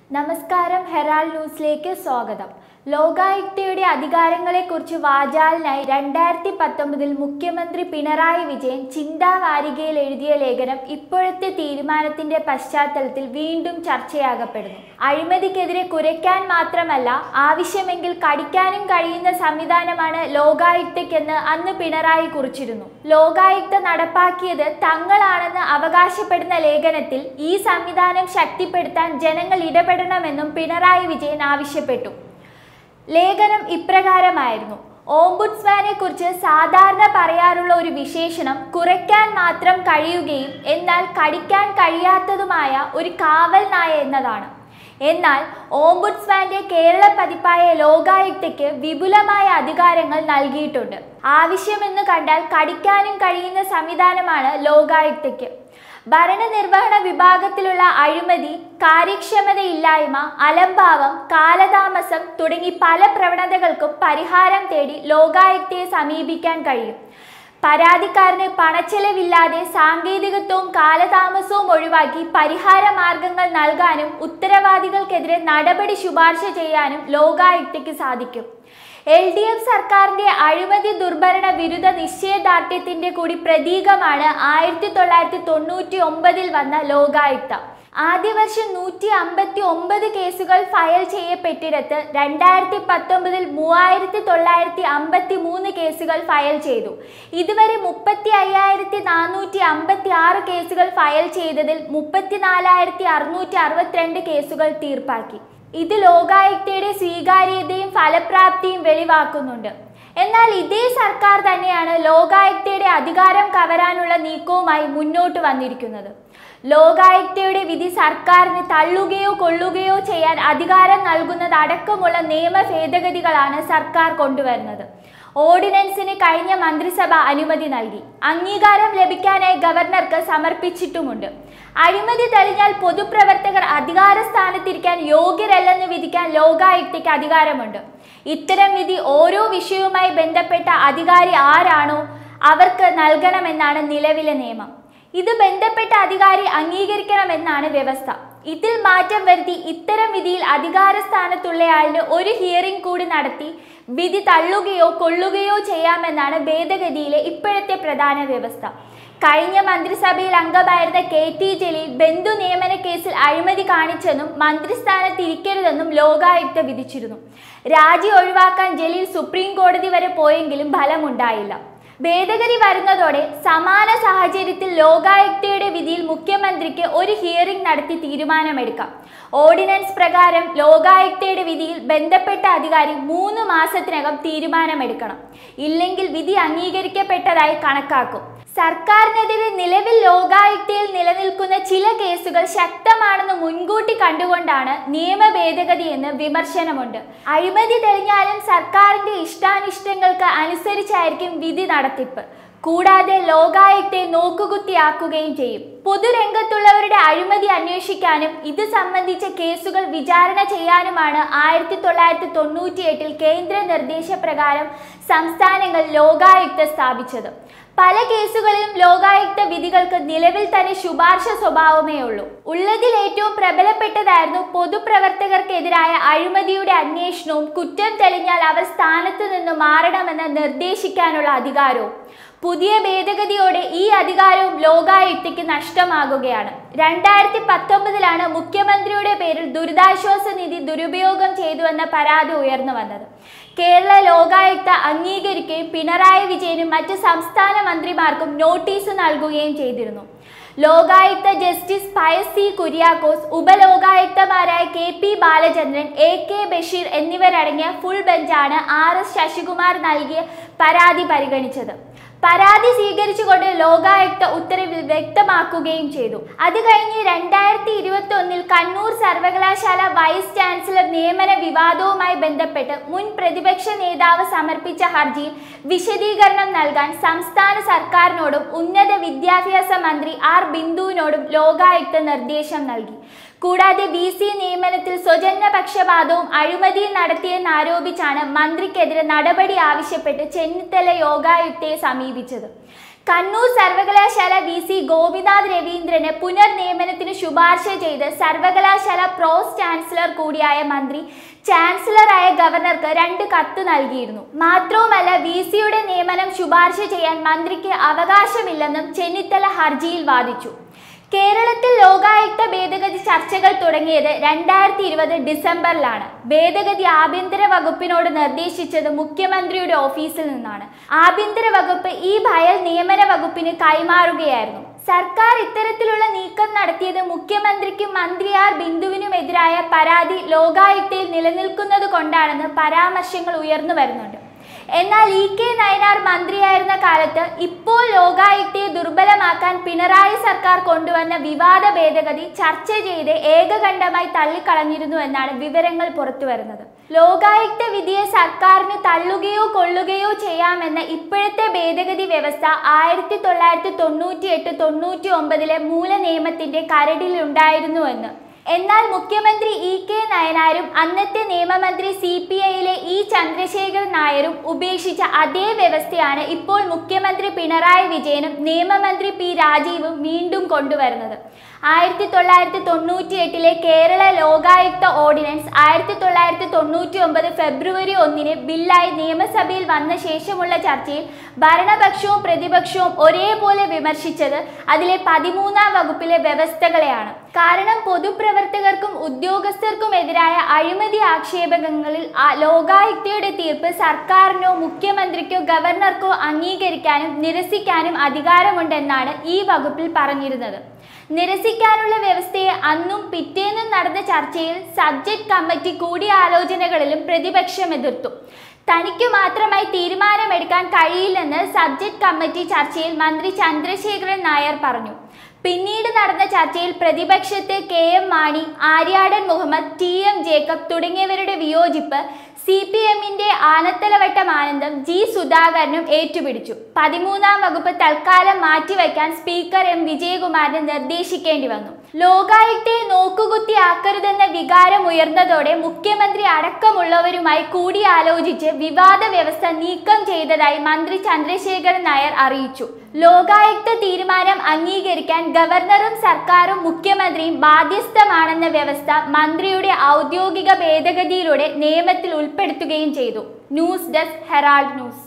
നമസ്കാരം ഹെറാൾഡ് ന്യൂസിലേക്ക് സ്വാഗതം ലോകായുക്തയുടെ അധികാരങ്ങളെക്കുറിച്ച് വാചാലിനായി രണ്ടായിരത്തി പത്തൊമ്പതിൽ മുഖ്യമന്ത്രി പിണറായി വിജയൻ ചിന്താ വാരികയിൽ എഴുതിയ ലേഖനം ഇപ്പോഴത്തെ തീരുമാനത്തിന്റെ പശ്ചാത്തലത്തിൽ വീണ്ടും ചർച്ചയാകപ്പെടുന്നു അഴിമതിക്കെതിരെ കുരയ്ക്കാൻ മാത്രമല്ല ആവശ്യമെങ്കിൽ കടിക്കാനും കഴിയുന്ന സംവിധാനമാണ് ലോകായുക്തയ്ക്കെന്ന് അന്ന് പിണറായി കുറിച്ചിരുന്നു ലോകായുക്ത നടപ്പാക്കിയത് തങ്ങളാണെന്ന് അവകാശപ്പെടുന്ന ലേഖനത്തിൽ ഈ സംവിധാനം ശക്തിപ്പെടുത്താൻ ജനങ്ങൾ ഇടപെടണമെന്നും പിണറായി വിജയൻ ആവശ്യപ്പെട്ടു ലേഖനം ഇപ്രകാരമായിരുന്നു ഓംബുഡ്സ്മാനെ കുറിച്ച് സാധാരണ പറയാറുള്ള ഒരു വിശേഷണം കുറയ്ക്കാൻ മാത്രം കഴിയുകയും എന്നാൽ കടിക്കാൻ കഴിയാത്തതുമായ ഒരു കാവൽ നായ എന്നതാണ് എന്നാൽ ഓംബുഡ്സ്മാന്റെ കേരള പതിപ്പായ ലോകായുക്തയ്ക്ക് വിപുലമായ അധികാരങ്ങൾ നൽകിയിട്ടുണ്ട് ആവശ്യമെന്ന് കണ്ടാൽ കടിക്കാനും കഴിയുന്ന സംവിധാനമാണ് ലോകായുക്തയ്ക്ക് ഭരണനിർവഹണ വിഭാഗത്തിലുള്ള അഴിമതി കാര്യക്ഷമതയില്ലായ്മ അലംഭാവം കാലതാമസം തുടങ്ങി പല പ്രവണതകൾക്കും പരിഹാരം തേടി ലോകായുക്തയെ സമീപിക്കാൻ കഴിയും പരാതിക്കാരന് പണച്ചെലവില്ലാതെ സാങ്കേതികത്വവും കാലതാമസവും ഒഴിവാക്കി പരിഹാര മാർഗങ്ങൾ നൽകാനും ഉത്തരവാദികൾക്കെതിരെ നടപടി ശുപാർശ ചെയ്യാനും ലോകായുക്തയ്ക്ക് സാധിക്കും എൽ ഡി എഫ് സർക്കാരിന്റെ അഴിമതി ദുർഭരണ വിരുദ്ധ നിശ്ചയദാർഢ്യത്തിന്റെ കൂടി പ്രതീകമാണ് ആയിരത്തി തൊള്ളായിരത്തി തൊണ്ണൂറ്റി ഒമ്പതിൽ വന്ന ലോകായുക്ത ആദ്യ വർഷം നൂറ്റി അമ്പത്തി ഒമ്പത് കേസുകൾ ഫയൽ ചെയ്യപ്പെട്ടിടത്ത് രണ്ടായിരത്തി പത്തൊമ്പതിൽ മൂവായിരത്തി തൊള്ളായിരത്തി അമ്പത്തി മൂന്ന് കേസുകൾ ഫയൽ ചെയ്തു ഇതുവരെ മുപ്പത്തി അയ്യായിരത്തി നാനൂറ്റി അമ്പത്തി ആറ് കേസുകൾ ഫയൽ ചെയ്തതിൽ മുപ്പത്തിനാലായിരത്തി അറുന്നൂറ്റി അറുപത്തിരണ്ട് കേസുകൾ തീർപ്പാക്കി ഇത് ലോകായുക്തയുടെ സ്വീകാര്യതയും ഫലപ്രാപ്തിയും വെളിവാക്കുന്നുണ്ട് എന്നാൽ ഇതേ സർക്കാർ തന്നെയാണ് ലോകായുക്തയുടെ അധികാരം കവരാനുള്ള നീക്കവുമായി മുന്നോട്ട് വന്നിരിക്കുന്നത് ലോകായുക്തയുടെ വിധി സർക്കാരിന് തള്ളുകയോ കൊള്ളുകയോ ചെയ്യാൻ അധികാരം നൽകുന്നതടക്കമുള്ള നിയമ ഭേദഗതികളാണ് സർക്കാർ കൊണ്ടുവരുന്നത് ഓർഡിനൻസിന് കഴിഞ്ഞ മന്ത്രിസഭ അനുമതി നൽകി അംഗീകാരം ലഭിക്കാനായി ഗവർണർക്ക് സമർപ്പിച്ചിട്ടുമുണ്ട് അഴിമതി തെളിഞ്ഞാൽ പൊതുപ്രവർത്തകർ അധികാര സ്ഥാനത്തിരിക്കാൻ യോഗ്യരല്ലെന്ന് വിധിക്കാൻ ലോകായുക്തയ്ക്ക് അധികാരമുണ്ട് ഇത്തരം വിധി ഓരോ വിഷയവുമായി ബന്ധപ്പെട്ട അധികാരി ആരാണോ അവർക്ക് നൽകണമെന്നാണ് നിലവിലെ നിയമം ഇത് ബന്ധപ്പെട്ട അധികാരി അംഗീകരിക്കണമെന്നാണ് വ്യവസ്ഥ ഇതിൽ മാറ്റം വരുത്തി ഇത്തരം വിധിയിൽ അധികാര സ്ഥാനത്തുള്ളയാളിന് ഒരു ഹിയറിംഗ് കൂടി നടത്തി വിധി തള്ളുകയോ കൊള്ളുകയോ ചെയ്യാമെന്നാണ് ഭേദഗതിയിലെ ഇപ്പോഴത്തെ പ്രധാന വ്യവസ്ഥ കഴിഞ്ഞ മന്ത്രിസഭയിൽ അംഗമായിരുന്ന കെ ടി ജലീൽ ബന്ധു നിയമന കേസിൽ അഴിമതി കാണിച്ചെന്നും മന്ത്രിസ്ഥാനത്ത് ഇരിക്കരുതെന്നും ലോകായുക്ത വിധിച്ചിരുന്നു രാജി ഒഴിവാക്കാൻ ജലീൽ സുപ്രീം കോടതി വരെ പോയെങ്കിലും ഫലമുണ്ടായില്ല ഭേദഗതി വരുന്നതോടെ സമാന സാഹചര്യത്തിൽ ലോകായുക്തയുടെ വിധിയിൽ മുഖ്യമന്ത്രിക്ക് ഒരു ഹിയറിംഗ് നടത്തി തീരുമാനമെടുക്കാം ഓർഡിനൻസ് പ്രകാരം ലോകായുക്തയുടെ വിധിയിൽ ബന്ധപ്പെട്ട അധികാരി മൂന്ന് മാസത്തിനകം തീരുമാനമെടുക്കണം ഇല്ലെങ്കിൽ വിധി അംഗീകരിക്കപ്പെട്ടതായി കണക്കാക്കും സർക്കാരിനെതിരെ നിലവിൽ ലോകായുക്തയിൽ നിലനിൽക്കുന്ന ചില കേസുകൾ ശക്തമാണെന്ന് മുൻകൂട്ടി കണ്ടുകൊണ്ടാണ് നിയമ ഭേദഗതി എന്ന് വിമർശനമുണ്ട് അഴിമതി തെളിഞ്ഞാലും സർക്കാരിന്റെ ഇഷ്ടാനിഷ്ടങ്ങൾക്ക് അനുസരിച്ചായിരിക്കും വിധി നടത്തിപ്പ് കൂടാതെ ലോകായുക്തയെ നോക്കുകുത്തിയാക്കുകയും ചെയ്യും പൊതുരംഗത്തുള്ളവരുടെ അഴിമതി അന്വേഷിക്കാനും ഇത് സംബന്ധിച്ച കേസുകൾ വിചാരണ ചെയ്യാനുമാണ് ആയിരത്തി തൊള്ളായിരത്തി തൊണ്ണൂറ്റി എട്ടിൽ കേന്ദ്ര നിർദ്ദേശപ്രകാരം സംസ്ഥാനങ്ങൾ ലോകായുക്ത സ്ഥാപിച്ചത് പല കേസുകളിലും ലോകായുക്ത വിധികൾക്ക് നിലവിൽ തന്നെ ശുപാർശ സ്വഭാവമേ ഉള്ളൂ ഉള്ളതിൽ ഏറ്റവും പ്രബലപ്പെട്ടതായിരുന്നു പൊതുപ്രവർത്തകർക്കെതിരായ അഴിമതിയുടെ അന്വേഷണവും കുറ്റം തെളിഞ്ഞാൽ അവർ സ്ഥാനത്ത് നിന്ന് മാറണമെന്ന് നിർദ്ദേശിക്കാനുള്ള അധികാരവും പുതിയ ഭേദഗതിയോടെ ഈ അധികാരവും ലോകായുക്തയ്ക്ക് നഷ്ടമാകുകയാണ് രണ്ടായിരത്തി പത്തൊമ്പതിലാണ് മുഖ്യമന്ത്രിയുടെ പേരിൽ ദുരിതാശ്വാസ നിധി ദുരുപയോഗം ചെയ്തുവെന്ന പരാതി ഉയർന്നു വന്നത് കേരള ലോകായുക്ത അംഗീകരിക്കുകയും പിണറായി വിജയനും മറ്റ് സംസ്ഥാന മന്ത്രിമാർക്കും നോട്ടീസ് നൽകുകയും ചെയ്തിരുന്നു ലോകായുക്ത ജസ്റ്റിസ് പയസ് സി കുര്യാക്കോസ് ഉപലോകായുക്തമാരായ K P Balachandran A K Basheer എന്നിവരടങ്ങിയ ഫുൾ ബെഞ്ചാണ് ആർ എസ് ശശികുമാർ നൽകിയ പരാതി പരിഗണിച്ചത് പരാതി സ്വീകരിച്ചുകൊണ്ട് ലോകായുക്ത ഉത്തരവിൽ വ്യക്തമാക്കുകയും ചെയ്തു അത് കഴിഞ്ഞ് രണ്ടായിരത്തി ഇരുപത്തി ഒന്നിൽ കണ്ണൂർ സർവകലാശാല വൈസ് ചാൻസലർ നിയമന വിവാദവുമായി ബന്ധപ്പെട്ട് മുൻ പ്രതിപക്ഷ നേതാവ് സമർപ്പിച്ച ഹർജിയിൽ വിശദീകരണം നൽകാൻ സംസ്ഥാന സർക്കാരിനോടും ഉന്നത വിദ്യാഭ്യാസ മന്ത്രി ആർ ബിന്ദുവിനോടും ലോകായുക്ത നിർദ്ദേശം നൽകി കൂടാതെ ബി സി നിയമനത്തിൽ സ്വജന്യ പക്ഷപാതവും അഴിമതിയും നടത്തിയെന്നാരോപിച്ചാണ് മന്ത്രിക്കെതിരെ നടപടി ആവശ്യപ്പെട്ട് ചെന്നിത്തല യോഗായുക്തയെ സമീപിച്ചത് കണ്ണൂർ സർവകലാശാല വി സി ഗോപിനാഥ് രവീന്ദ്രന് പുനർനിയമനത്തിന് ശുപാർശ ചെയ്ത് സർവകലാശാല പ്രോസ് ചാൻസലർ കൂടിയായ മന്ത്രി ചാൻസലറായ ഗവർണർക്ക് രണ്ട് കത്ത് നൽകിയിരുന്നു മാത്രവുമല്ല വി സിയുടെ നിയമനം ശുപാർശ ചെയ്യാൻ മന്ത്രിക്ക് അവകാശമില്ലെന്നും ചെന്നിത്തല ഹർജിയിൽ വാദിച്ചു കേരളത്തിൽ ലോകായുക്ത ഭേദഗതി ചർച്ചകൾ തുടങ്ങിയത് രണ്ടായിരത്തി ഇരുപത് ഡിസംബറിലാണ് ഭേദഗതി ആഭ്യന്തര വകുപ്പിനോട് നിർദ്ദേശിച്ചത് മുഖ്യമന്ത്രിയുടെ ഓഫീസിൽ നിന്നാണ് ആഭ്യന്തര വകുപ്പ് ഈ ഭയൽ നിയമന വകുപ്പിന് കൈമാറുകയായിരുന്നു സർക്കാർ ഇത്തരത്തിലുള്ള നീക്കം നടത്തിയത് മുഖ്യമന്ത്രിക്കും മന്ത്രി ആർ ബിന്ദുവിനുമെതിരായ പരാതി ലോകായുക്തയിൽ നിലനിൽക്കുന്നത് കൊണ്ടാണെന്ന് പരാമർശങ്ങൾ ഉയർന്നു വരുന്നുണ്ട് എന്നാൽ ഇ കെ നയനാർ മന്ത്രിയായിരുന്ന കാലത്ത് ഇപ്പോൾ ലോകായുക്തയെ ദുർബലമാക്കാൻ പിണറായി സർക്കാർ കൊണ്ടുവന്ന വിവാദ ഭേദഗതി ചർച്ച ചെയ്ത് ഏകകണ്ഠമായി തള്ളിക്കളഞ്ഞിരുന്നു എന്നാണ് വിവരങ്ങൾ പുറത്തുവരുന്നത് ലോകായുക്ത വിധിയെ സർക്കാരിന് തള്ളുകയോ കൊള്ളുകയോ ചെയ്യാമെന്ന ഇപ്പോഴത്തെ ഭേദഗതി വ്യവസ്ഥ ആയിരത്തി തൊള്ളായിരത്തി തൊണ്ണൂറ്റി എട്ട് തൊണ്ണൂറ്റി ഒമ്പതിലെ മൂല നിയമത്തിന്റെ കരടിലുണ്ടായിരുന്നുവെന്ന് എന്നാൽ മുഖ്യമന്ത്രി ഇ കെ നയനാരും അന്നത്തെ നിയമമന്ത്രി സി പി ഐയിലെ ഇ ചന്ദ്രശേഖർ നായരും ഉപേക്ഷിച്ച അതേ വ്യവസ്ഥയാണ് ഇപ്പോൾ മുഖ്യമന്ത്രി പിണറായി വിജയനും നിയമമന്ത്രി പി രാജീവും വീണ്ടും കൊണ്ടുവരുന്നത് ആയിരത്തി തൊള്ളായിരത്തി തൊണ്ണൂറ്റി എട്ടിലെ കേരള ലോകായുക്ത ഓർഡിനൻസ് ആയിരത്തി തൊള്ളായിരത്തി തൊണ്ണൂറ്റി ഒമ്പത് ഫെബ്രുവരി ഒന്നിന് ബില്ലായി നിയമസഭയിൽ വന്ന ശേഷമുള്ള ചർച്ചയിൽ ഭരണപക്ഷവും പ്രതിപക്ഷവും ഒരേപോലെ വിമർശിച്ചത് അതിലെ പതിമൂന്നാം വകുപ്പിലെ വ്യവസ്ഥകളെയാണ് കാരണം പൊതുപ്രവർത്തകർക്കും ഉദ്യോഗസ്ഥർക്കും എതിരായ അഴിമതി ആക്ഷേപങ്ങളിൽ ആ ലോകായുക്തയുടെ തീർപ്പ് സർക്കാരിനോ മുഖ്യമന്ത്രിക്കോ ഗവർണർക്കോ അംഗീകരിക്കാനും നിരസിക്കാനും അധികാരമുണ്ടെന്നാണ് ഈ വകുപ്പിൽ പറഞ്ഞിരുന്നത് നിരസിക്കാനുള്ള വ്യവസ്ഥയെ അന്നും പിറ്റേന്നും നടന്ന ചർച്ചയിൽ സബ്ജക്ട് കമ്മിറ്റി കൂടിയാലോചനകളിലും പ്രതിപക്ഷം എതിർത്തു തനിക്ക് മാത്രമായി തീരുമാനമെടുക്കാൻ കഴിയില്ലെന്ന് സബ്ജക്ട് കമ്മിറ്റി ചർച്ചയിൽ മന്ത്രി ചന്ദ്രശേഖരൻ നായർ പറഞ്ഞു പിന്നീട് നടന്ന ചർച്ചയിൽ പ്രതിപക്ഷത്ത് K M Mani Aryadan Muhammad T M Jacob തുടങ്ങിയവരുടെ വിയോജിപ്പ് സി പി എമ്മിന്റെ ആനത്തലവട്ടം ആനന്ദം ജി സുധാകരനും ഏറ്റുപിടിച്ചു പതിമൂന്നാം വകുപ്പ് തൽക്കാലം മാറ്റിവെക്കാൻ സ്പീക്കർ എം വിജയകുമാറിന് നിർദ്ദേശിക്കേണ്ടി വന്നു ലോകായുക്തയെ നോക്കുകുത്തിയാക്കരുതെന്ന വികാരം ഉയർന്നതോടെ മുഖ്യമന്ത്രി അടക്കമുള്ളവരുമായി കൂടിയാലോചിച്ച് വിവാദ വ്യവസ്ഥ നീക്കം ചെയ്തതായി മന്ത്രി ചന്ദ്രശേഖരൻ നായർ അറിയിച്ചു ലോകായുക്ത തീരുമാനം അംഗീകരിക്കാൻ ഗവർണറും സർക്കാരും മുഖ്യമന്ത്രിയും ബാധ്യസ്ഥമാണെന്ന വ്യവസ്ഥ മന്ത്രിയുടെ ഔദ്യോഗിക ഭേദഗതിയിലൂടെ നിയമത്തിൽ ഉൾപ്പെടുത്തുകയും ചെയ്തു ന്യൂസ് ഡെസ്ക് ഹെറാൾഡ് ന്യൂസ്